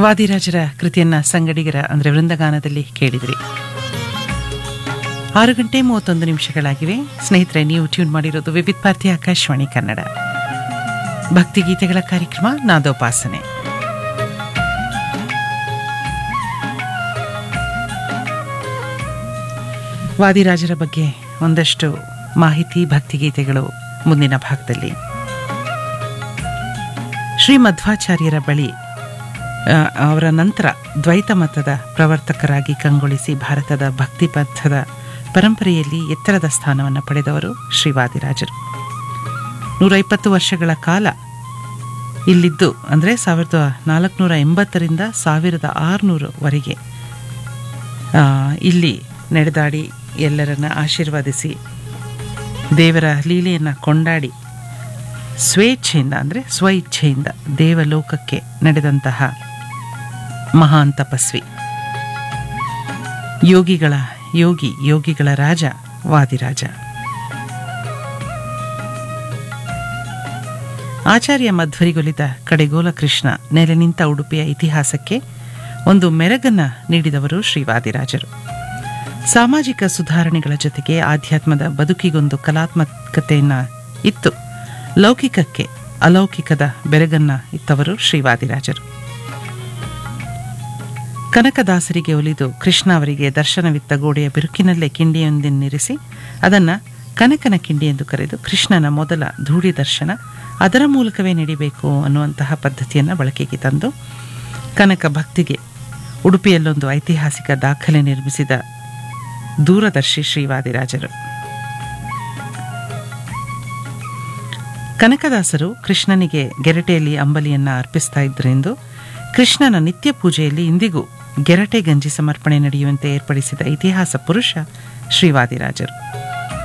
ವಾದಿರಾಜರ ಕೃತಿಯನ್ನ ಸಂಗಡಿಗರ ಅಂದ್ರೆ ವೃಂದಗಾನದಲ್ಲಿ ಕೇಳಿದ್ರಿ ಆರು ಗಂಟೆ ಮೂವತ್ತೊಂದು ನಿಮಿಷಗಳಾಗಿವೆ ಸ್ನೇಹಿತರೆ ನೀವು ಟ್ಯೂನ್ ಮಾಡಿರೋದು ವಿವಿಧ ಭಾರತಿ ಆಕಾಶವಾಣಿ ಕನ್ನಡ ಭಕ್ತಿಗೀತೆಗಳ ಕಾರ್ಯಕ್ರಮ ನಾದೋಪಾಸನೆ ವಾದಿರಾಜರ ಬಗ್ಗೆ ಒಂದಷ್ಟು ಮಾಹಿತಿ ಭಕ್ತಿಗೀತೆಗಳು ಮುಂದಿನ ಭಾಗದಲ್ಲಿ ಶ್ರೀ ಮಧ್ವಾಚಾರ್ಯರ ಬಳಿ ಆ, ಅವರ ನಂತರ ದ್ವೈತ ಮತದ ಪ್ರವರ್ತಕರಾಗಿ ಕಂಗೊಳಿಸಿ ಭಾರತದ ಭಕ್ತಿ ಪಥದ ಪರಂಪರೆಯಲ್ಲಿ ಎತ್ತರದ ಸ್ಥಾನವನ್ನು ಪಡೆದವರು ಶ್ರೀ ವಾದಿರಾಜರು ನೂರ ಇಪ್ಪತ್ತು ವರ್ಷಗಳ ಕಾಲ ಇಲ್ಲಿದ್ದು ಅಂದರೆ ಸಾವಿರದ ನಾಲ್ಕುನೂರ ಎಂಬತ್ತರಿಂದ ಸಾವಿರದ ಆರುನೂರವರೆಗೆ ಆ, ಇಲ್ಲಿ ನಡೆದಾಡಿ ಎಲ್ಲರನ್ನ ಆಶೀರ್ವದಿಸಿ ದೇವರ ಲೀಲೆಯನ್ನು ಕೊಂಡಾಡಿ ಸ್ವೇಚ್ಛೆಯಿಂದ ಅಂದರೆ ಸ್ವಇಚ್ಛೆಯಿಂದ ದೇವಲೋಕಕ್ಕೆ ನಡೆದಂತಹ ಮಹಾನ್ ತಪಸ್ವಿ ಯೋಗಿಗಳ ಯೋಗಿ ಯೋಗಿಗಳ ರಾಜ ವಾದಿರಾಜ ಆಚಾರ್ಯ ಮಧ್ವರಿಗೊಲಿದ ಕಡೆಗೋಲ ಕೃಷ್ಣ ನೆಲೆ ನಿಂತ ಉಡುಪಿಯ ಇತಿಹಾಸಕ್ಕೆ ಒಂದು ಮೆರಗನ್ನ ನೀಡಿದವರು ಶ್ರೀ ವಾದಿರಾಜರು ಸಾಮಾಜಿಕ ಸುಧಾರಣೆಗಳ ಜೊತೆಗೆ ಆಧ್ಯಾತ್ಮದ ಬದುಕಿಗೊಂದು ಕಲಾತ್ಮಕತೆಯನ್ನ ಇತ್ತು ಲೌಕಿಕಕ್ಕೆ ಅಲೌಕಿಕದ ಬೆರಗನ್ನ ಇತ್ತವರು ಶ್ರೀವಾದಿರಾಜರು ಕನಕದಾಸರಿಗೆ ಒಲಿದು ಕೃಷ್ಣ ಅವರಿಗೆ ದರ್ಶನವಿತ್ತ ಗೋಡೆಯ ಬಿರುಕಿನಲ್ಲೇ ಕಿಂಡಿಯೊಂದನ್ನಿರಿಸಿ ಅದನ್ನ ಕನಕನ ಕಿಂಡಿ ಎಂದು ಕರೆದು ಕೃಷ್ಣನ ಮೊದಲ ಧೂಳಿ ದರ್ಶನ ಅದರ ಮೂಲಕವೇ ನಡಿಬೇಕು ಅನ್ನುವಂತಹ ಪದ್ಧತಿಯನ್ನು ಬಳಕೆಗೆ ತಂದು ಕನಕ ಭಕ್ತಿಗೆ ಉಡುಪಿಯಲ್ಲೊಂದು ಐತಿಹಾಸಿಕ ದಾಖಲೆ ನಿರ್ಮಿಸಿದ ದೂರದರ್ಶಿ ಶ್ರೀವಾದಿರಾಜರು ಕನಕದಾಸರು ಕೃಷ್ಣನಿಗೆ ಗೆರಟೆಯಲ್ಲಿ ಅಂಬಲಿಯನ್ನ ಅರ್ಪಿಸ್ತಾ ಇದ್ದರೆಂದು ಕೃಷ್ಣನ ನಿತ್ಯ ಪೂಜೆಯಲ್ಲಿ ಇಂದಿಗೂ ಗೆರಟೆ ಗಂಜಿ ಸಮರ್ಪಣೆ ನಡೆಯುವಂತೆ ಏರ್ಪಡಿಸಿದ ಇತಿಹಾಸ ಪುರುಷ ಶ್ರೀವಾದಿರಾಜರು